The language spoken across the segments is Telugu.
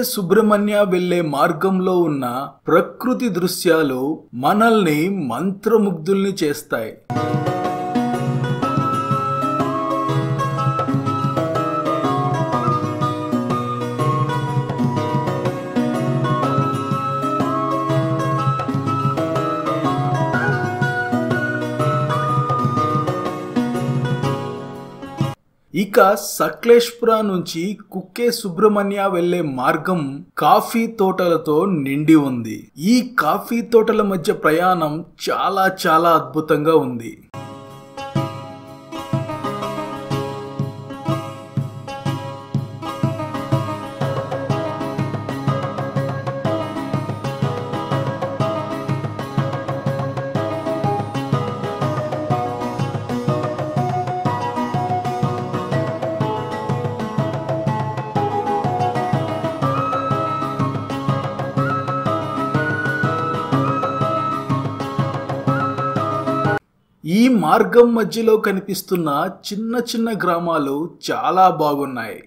సుబ్రహ్మణ్య వెళ్లే మార్గంలో ఉన్న ప్రకృతి దృశ్యాలు మనల్ని మంత్రముగ్ధుల్ని చేస్తాయి ఇక సక్లేష్పుర నుంచి కుక్కే సుబ్రహ్మణ్య వెళ్లే మార్గం కాఫీ తోటలతో నిండి ఉంది ఈ కాఫీ తోటల మధ్య ప్రయాణం చాలా చాలా అద్భుతంగా ఉంది ఈ మార్గం మధ్యలో కనిపిస్తున్న చిన్న చిన్న గ్రామాలు చాలా బాగున్నాయి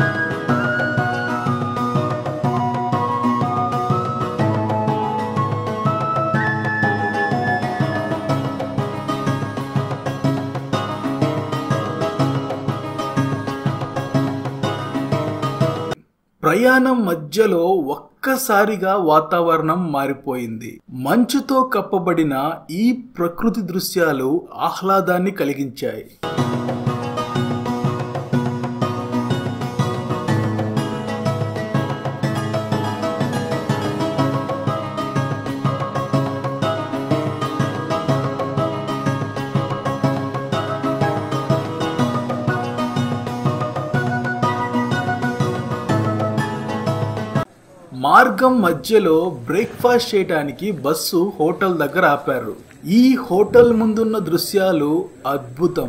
ప్రయాణం మధ్యలో ఒక్కసారిగా వాతావరణం మారిపోయింది మంచుతో కప్పబడిన ఈ ప్రకృతి దృశ్యాలు ఆహ్లాదాన్ని కలిగించాయి మార్గం మధ్యలో బ్రేక్ఫాస్ట్ చేయడానికి బస్సు హోటల్ దగ్గర ఆపారు ఈ హోటల్ ముందున్న దృశ్యాలు అద్భుతం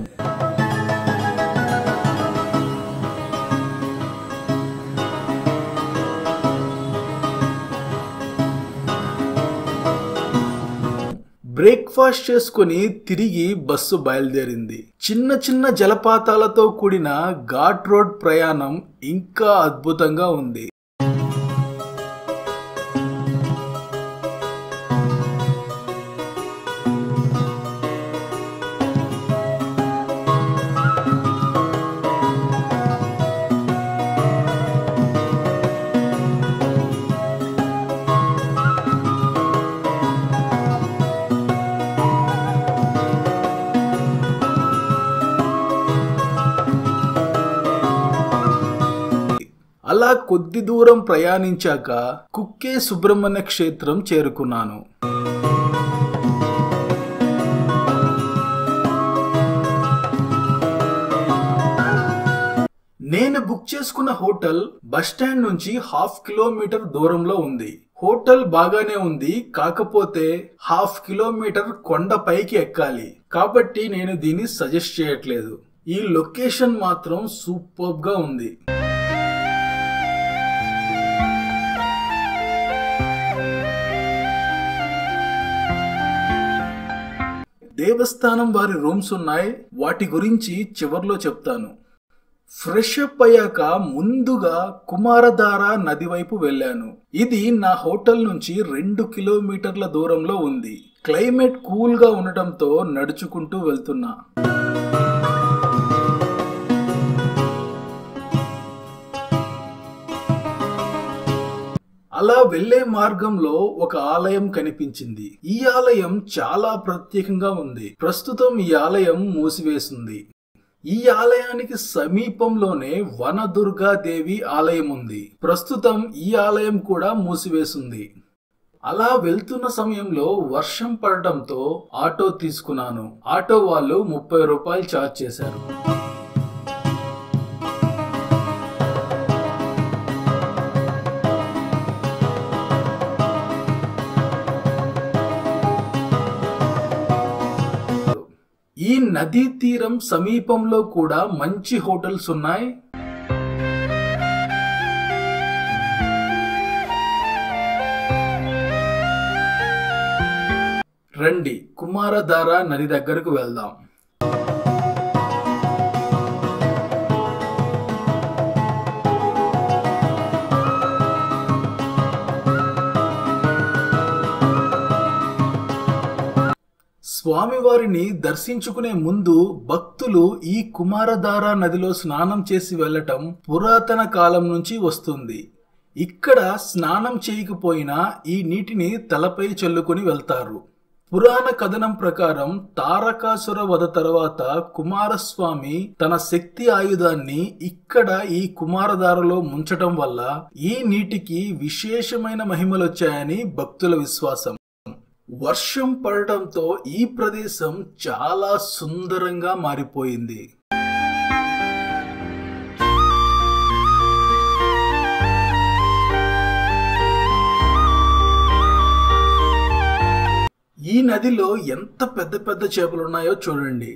బ్రేక్ఫాస్ట్ చేసుకుని తిరిగి బస్సు బయలుదేరింది చిన్న చిన్న జలపాతాలతో కూడిన ఘాట్ రోడ్ ప్రయాణం ఇంకా అద్భుతంగా ఉంది అలా కొద్ది దూరం ప్రయాణించాక కుక్కే సుబ్రహ్మణ్య క్షేత్రం చేరుకున్నాను నేను బుక్ చేసుకున్న హోటల్ బస్టాండ్ నుంచి హాఫ్ కిలోమీటర్ దూరంలో ఉంది హోటల్ బాగానే ఉంది కాకపోతే హాఫ్ కిలోమీటర్ కొండ పైకి ఎక్కాలి కాబట్టి నేను దీన్ని సజెస్ట్ చేయట్లేదు ఈ లొకేషన్ మాత్రం సూపర్ గా ఉంది దేవస్థానం వారి రూమ్స్ ఉన్నాయి వాటి గురించి చివర్లో చెప్తాను ఫ్రెష్ అప్ అయ్యాక ముందుగా కుమారధార నది వైపు వెళ్ళాను ఇది నా హోటల్ నుంచి రెండు కిలోమీటర్ల దూరంలో ఉంది క్లైమేట్ కూల్ గా ఉండటంతో నడుచుకుంటూ వెళ్తున్నా అలా వెళ్లే మార్గంలో ఒక ఆలయం కనిపించింది ఈ ఆలయం చాలా ప్రత్యేకంగా ఉంది ప్రస్తుతం ఈ ఆలయం మూసివేసింది ఈ ఆలయానికి సమీపంలోనే వనదుర్గాదేవి ఆలయం ఉంది ప్రస్తుతం ఈ ఆలయం కూడా మూసివేసింది అలా వెళ్తున్న సమయంలో వర్షం పడటంతో ఆటో తీసుకున్నాను ఆటో వాళ్ళు ముప్పై రూపాయలు ఛార్జ్ చేశారు ఈ నదీ తీరం సమీపంలో కూడా మంచి హోటల్స్ ఉన్నాయి రండి కుమారధార నది దగ్గరకు వెళ్దాం స్వామివారిని దర్శించుకునే ముందు భక్తులు ఈ కుమారధార నదిలో స్నానం చేసి వెళ్ళటం పురాతన కాలం నుంచి వస్తుంది ఇక్కడ స్నానం చేయకపోయినా ఈ నీటిని తలపై చల్లుకొని వెళ్తారు పురాణ కథనం ప్రకారం తారకాసుర వధ తర్వాత కుమారస్వామి తన శక్తి ఆయుధాన్ని ఇక్కడ ఈ కుమారధారలో ముంచటం వల్ల ఈ నీటికి విశేషమైన మహిమలొచ్చాయని భక్తుల విశ్వాసం వర్షం పడటంతో ఈ ప్రదేశం చాలా సుందరంగా మారిపోయింది ఈ నదిలో ఎంత పెద్ద పెద్ద చేపలు ఉన్నాయో చూడండి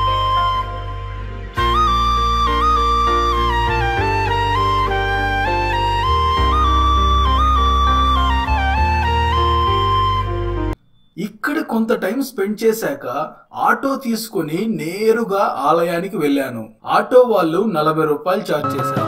ఇక్కడ కొంత టైం స్పెండ్ చేశాక ఆటో తీసుకుని నేరుగా ఆలయానికి వెళ్ళాను ఆటో వాళ్ళు నలభై రూపాయలు ఛార్జ్ చేశారు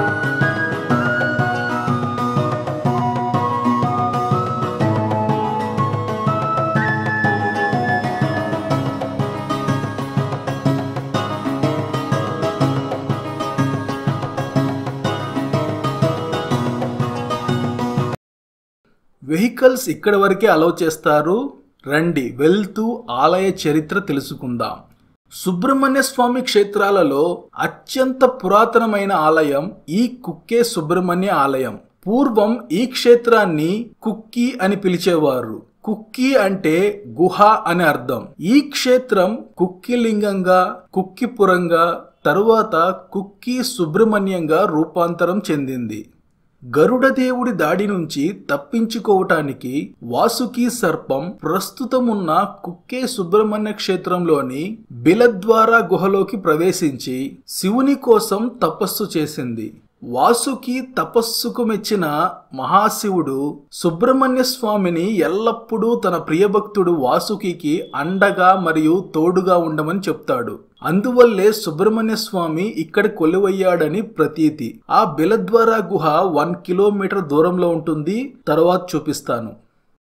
వెహికల్స్ ఇక్కడ వరకే అలౌ చేస్తారు రండి వెళ్తూ ఆలయ చరిత్ర తెలుసుకుందాం సుబ్రహ్మణ్య స్వామి క్షేత్రాలలో అత్యంత పురాతనమైన ఆలయం ఈ కుక్కే సుబ్రహ్మణ్య ఆలయం పూర్వం ఈ క్షేత్రాన్ని కుక్కి అని పిలిచేవారు కుక్కి అంటే గుహ అని అర్థం ఈ క్షేత్రం కుక్కిలింగంగా కుక్కిపురంగా తరువాత కుక్కి సుబ్రహ్మణ్యంగా రూపాంతరం చెందింది గరుడదేవుడి దాడి నుంచి తప్పించుకోవటానికి వాసుకి సర్పం ప్రస్తుతం ఉన్న కుక్కే సుబ్రహ్మణ్య క్షేత్రంలోని బిలద్వారా గుహలోకి ప్రవేశించి శివుని కోసం తపస్సు చేసింది వాసుకి తపస్సుకు మెచ్చిన మహాశివుడు సుబ్రహ్మణ్య స్వామిని ఎల్లప్పుడూ తన ప్రియభక్తుడు వాసుకి అండగా మరియు తోడుగా ఉండమని చెప్తాడు అందువల్లే సుబ్రహ్మణ్య స్వామి ఇక్కడ కొలువయ్యాడని ప్రతీతి ఆ బిలద్వారా గుహ వన్ కిలోమీటర్ దూరంలో ఉంటుంది తర్వాత చూపిస్తాను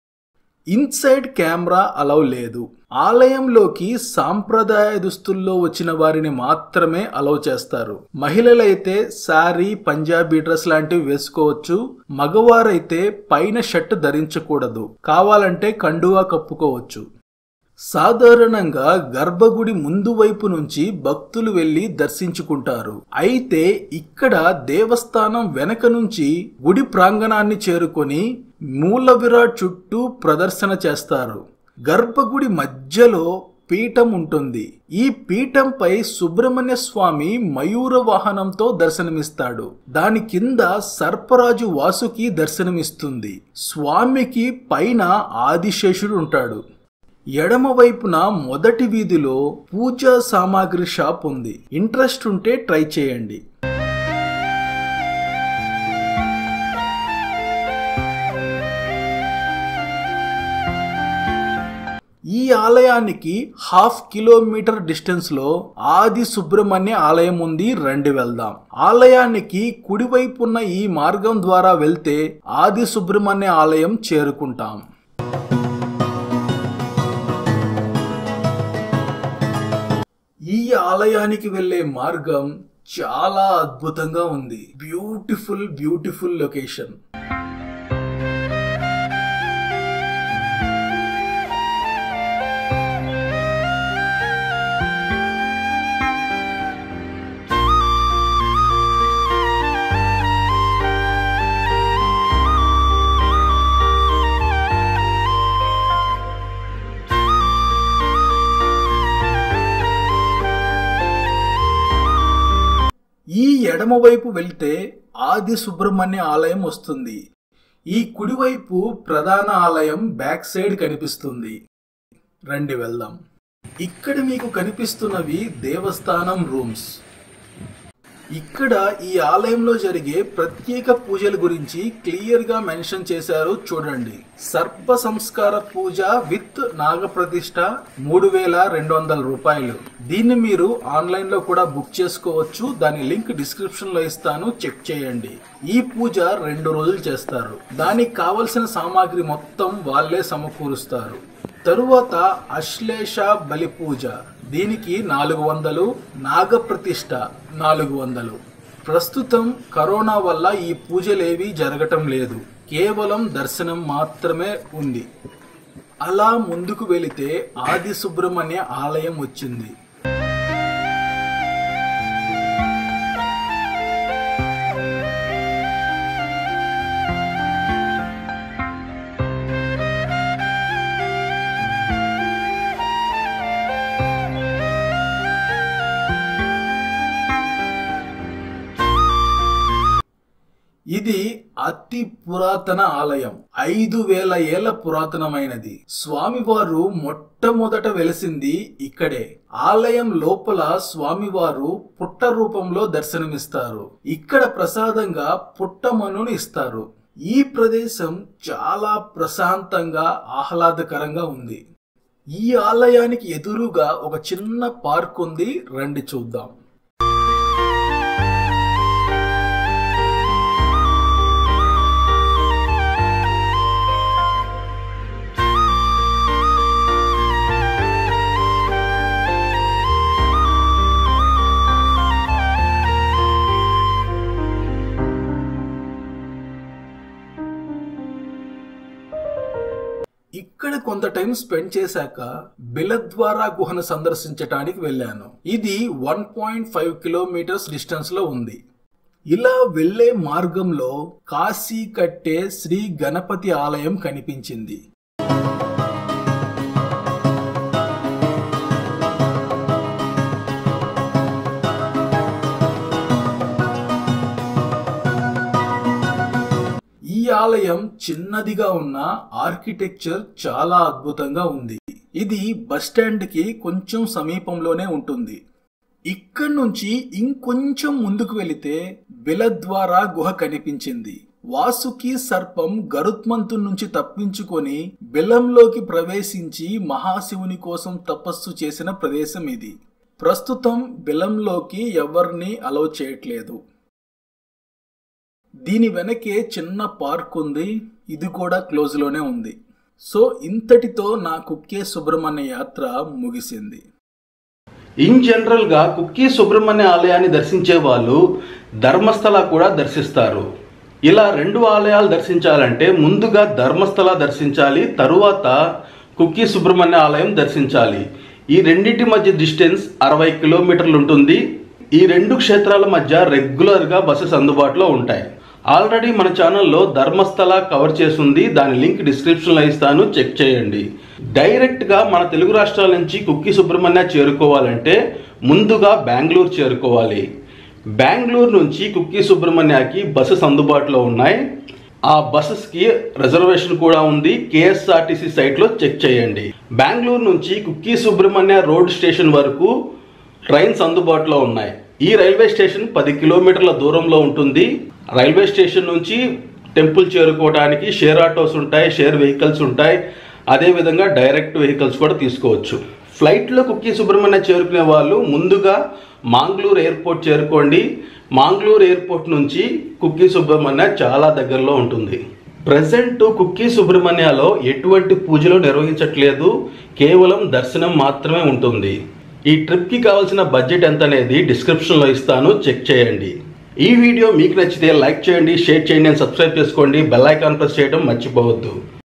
ఇన్సైడ్ కెమెరా అలౌ లేదు ఆలయంలోకి సాంప్రదాయ దుస్తుల్లో వచ్చిన వారిని మాత్రమే అలౌ చేస్తారు మహిళలైతే శారీ పంజాబీ డ్రెస్ లాంటివి వేసుకోవచ్చు మగవారైతే పైన షర్ట్ ధరించకూడదు కావాలంటే కండువా కప్పుకోవచ్చు సాధారణంగా గర్భగుడి ముందు వైపు నుంచి భక్తులు వెళ్లి దర్శించుకుంటారు అయితే ఇక్కడ దేవస్థానం వెనక నుంచి గుడి ప్రాంగణాన్ని చేరుకొని మూల విరాట్ చుట్టూ ప్రదర్శన చేస్తారు గర్భగుడి మధ్యలో పీఠం ఉంటుంది ఈ పీఠంపై సుబ్రహ్మణ్య స్వామి మయూర వాహనంతో దర్శనమిస్తాడు దాని కింద సర్పరాజు వాసుకి దర్శనమిస్తుంది స్వామికి పైన ఆదిశేషుడు ఉంటాడు ఎడమ వైపున మొదటి వీధిలో పూజా సామాగ్రి షాప్ ఉంది ఇంట్రెస్ట్ ఉంటే ట్రై చేయండి ఈ ఆలయానికి హాఫ్ కిలోమీటర్ డిస్టెన్స్ లో ఆది సుబ్రహ్మణ్య ఆలయం ఉంది రండి వెళ్దాం ఆలయానికి కుడివైపున్న ఈ మార్గం ద్వారా వెళ్తే ఆది సుబ్రహ్మణ్య ఆలయం చేరుకుంటాం ఈ ఆలయానికి వెళ్లే మార్గం చాలా అద్భుతంగా ఉంది బ్యూటిఫుల్ బ్యూటిఫుల్ లొకేషన్ ఈ ఎడమవైపు వెళ్తే ఆది సుబ్రహ్మణ్య ఆలయం వస్తుంది ఈ కుడివైపు ప్రధాన ఆలయం బ్యాక్ సైడ్ కనిపిస్తుంది రండి వెళ్దాం ఇక్కడ మీకు కనిపిస్తున్నవి దేవస్థానం రూమ్స్ ఇక్కడ ఈ ఆలయంలో జరిగే ప్రత్యేక పూజల గురించి క్లియర్ గా మెన్షన్ చేశారు చూడండి సర్ప సంస్కార పూజ విత్ నాగప్రతిష్ఠ మూడు వేల రెండు వందల రూపాయలు దీన్ని మీరు ఆన్లైన్ లో కూడా బుక్ చేసుకోవచ్చు దాని లింక్ డిస్క్రిప్షన్ లో ఇస్తాను చెక్ చేయండి ఈ పూజ రెండు రోజులు చేస్తారు దానికి కావలసిన సామాగ్రి మొత్తం వాళ్ళే సమకూరుస్తారు తరువాత అశ్లేష బలి పూజ దీనికి నాలుగు వందలు నాగప్రతిష్ఠ నాలుగు వందలు ప్రస్తుతం కరోనా వల్ల ఈ పూజలేవి జరగటం లేదు కేవలం దర్శనం మాత్రమే ఉంది అలా ముందుకు వెళితే ఆది సుబ్రహ్మణ్య ఆలయం వచ్చింది ఇది అతి పురాతన ఆలయం ఐదు వేల ఏళ్ల పురాతనమైనది స్వామివారు మొట్టమొదట వెలిసింది ఇక్కడే ఆలయం లోపల స్వామివారు పుట్ట రూపంలో దర్శనమిస్తారు ఇక్కడ ప్రసాదంగా పుట్టమనుని ఇస్తారు ఈ ప్రదేశం చాలా ప్రశాంతంగా ఆహ్లాదకరంగా ఉంది ఈ ఆలయానికి ఎదురుగా ఒక చిన్న పార్క్ ఉంది రండి చూద్దాం ఇక్కడ కొంత టైం స్పెండ్ చేశాక బిలద్వారా గుహను సందర్శించటానికి వెళ్ళాను ఇది one point five kilometres distance లో ఉంది ఇలా వెళ్లే మార్గంలో కాశీ కట్టే శ్రీ గణపతి ఆలయం కనిపించింది ఈ ఆలయం చిన్నదిగా ఉన్న ఆర్కిటెక్చర్ చాలా అద్భుతంగా ఉంది ఇది బస్ స్టాండ్ కి కొంచెం సమీపంలోనే ఉంటుంది ఇక్కడి నుంచి ఇంకొంచెం ముందుకు వెళితే బిలద్వారా గుహ కనిపించింది వాసుకి సర్పం గరుత్మంతు నుంచి తప్పించుకొని బిలంలోకి ప్రవేశించి మహాశివుని కోసం తపస్సు చేసిన ప్రదేశం ఇది ప్రస్తుతం బిలంలోకి ఎవరిని అలౌ చేయట్లేదు దీని వెనకే చిన్న పార్క్ ఉంది ఇది కూడా క్లోజ్ లోనే ఉంది సో ఇంతటితో నా కుక్కే సుబ్రహ్మణ్య యాత్ర ముగిసింది ఇన్ జనరల్ గా కుక్కీ సుబ్రహ్మణ్య ఆలయాన్ని దర్శించే వాళ్ళు ధర్మస్థల కూడా దర్శిస్తారు ఇలా రెండు ఆలయాలు దర్శించాలంటే ముందుగా ధర్మస్థల దర్శించాలి తరువాత కుక్కీ సుబ్రహ్మణ్య ఆలయం దర్శించాలి ఈ రెండింటి మధ్య డిస్టెన్స్ అరవై కిలోమీటర్లు ఉంటుంది ఈ రెండు క్షేత్రాల మధ్య రెగ్యులర్గా బస్సెస్ అందుబాటులో ఉంటాయి ఆల్రెడీ మన ఛానల్లో ధర్మస్థల కవర్ చేసింది దాని లింక్ డిస్క్రిప్షన్లో ఇస్తాను చెక్ చేయండి డైరెక్ట్గా మన తెలుగు రాష్ట్రాల నుంచి కుక్కి సుబ్రహ్మణ్య చేరుకోవాలంటే ముందుగా బెంగళూరు చేరుకోవాలి బెంగళూరు నుంచి కుక్కి సుబ్రహ్మణ్యకి బస్సెస్ అందుబాటులో ఉన్నాయి ఆ బస్సెస్కి రిజర్వేషన్ కూడా ఉంది కేఎస్ఆర్టీసీ సైట్లో చెక్ చేయండి బెంగళూరు నుంచి కుక్కి సుబ్రహ్మణ్య రోడ్ స్టేషన్ వరకు ట్రైన్స్ అందుబాటులో ఉన్నాయి ఈ రైల్వే స్టేషన్ పది కిలోమీటర్ల దూరంలో ఉంటుంది రైల్వే స్టేషన్ నుంచి టెంపుల్ చేరుకోవడానికి షేర్ ఆటోస్ ఉంటాయి షేర్ వెహికల్స్ ఉంటాయి అదేవిధంగా డైరెక్ట్ వెహికల్స్ కూడా తీసుకోవచ్చు ఫ్లైట్లో కుక్కీ సుబ్రహ్మణ్య చేరుకునే వాళ్ళు ముందుగా మాంగ్లూరు ఎయిర్పోర్ట్ చేరుకోండి మాంగ్లూరు ఎయిర్పోర్ట్ నుంచి కుక్కీ సుబ్రహ్మణ్య చాలా దగ్గరలో ఉంటుంది ప్రజెంట్ కుక్కీ సుబ్రహ్మణ్యలో ఎటువంటి పూజలు నిర్వహించట్లేదు కేవలం దర్శనం మాత్రమే ఉంటుంది ఈ ట్రిప్కి కావాల్సిన బడ్జెట్ ఎంత అనేది డిస్క్రిప్షన్లో ఇస్తాను చెక్ చేయండి ఈ వీడియో మీకు నచ్చితే లైక్ చేయండి షేర్ చేయండి అండ్ సబ్స్క్రైబ్ చేసుకోండి బెల్ ఐకాన్ ప్రెస్ చేయడం మర్చిపోవద్దు